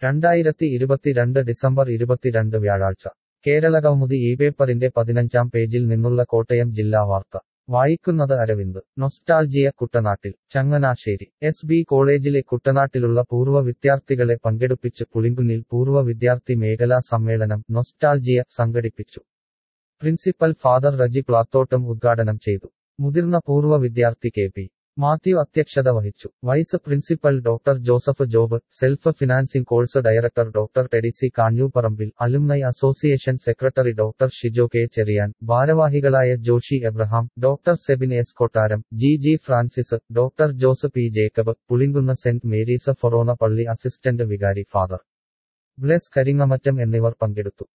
രണ്ടായിരത്തി ഇരുപത്തിരണ്ട് ഡിസംബർ ഇരുപത്തിരണ്ട് വ്യാഴാഴ്ച കേരള കൗമുദി ഈ പേപ്പറിന്റെ പതിനഞ്ചാം പേജിൽ നിന്നുള്ള കോട്ടയം ജില്ലാ വാർത്ത വായിക്കുന്നത് അരവിന്ദ് നൊസ്റ്റാൾജിയ കുട്ടനാട്ടിൽ ചങ്ങനാശ്ശേരി എസ് ബി കോളേജിലെ കുട്ടനാട്ടിലുള്ള പൂർവ്വ വിദ്യാർത്ഥികളെ പങ്കെടുപ്പിച്ച് പുളിങ്കുന്നിൽ പൂർവ്വ വിദ്യാർത്ഥി മേഖലാ സമ്മേളനം നൊസ്റ്റാൾജിയ സംഘടിപ്പിച്ചു പ്രിൻസിപ്പൽ ഫാദർ റജി പ്ലാത്തോട്ടം ഉദ്ഘാടനം ചെയ്തു മുതിർന്ന പൂർവ്വ വിദ്യാർത്ഥി കെ പി മാത്യു അധ്യക്ഷത വഹിച്ചു vice principal doctor Joseph Job self financing course director doctor ടെഡിസി Kanjooparambil alumni association secretary doctor Shijo K Cherian ഭാരവാഹികളായ Joshy Abraham doctor Sebin S Kottaram G G Francis doctor Jose P Jacob Pulinkunnu saint Mary's forane പള്ളി അസിസ്റ്റന്റ് വികാരി ഫാദർ ബ്ലെസ് കരിങ്ങമറ്റം എന്നിവർ പങ്കെടുത്തു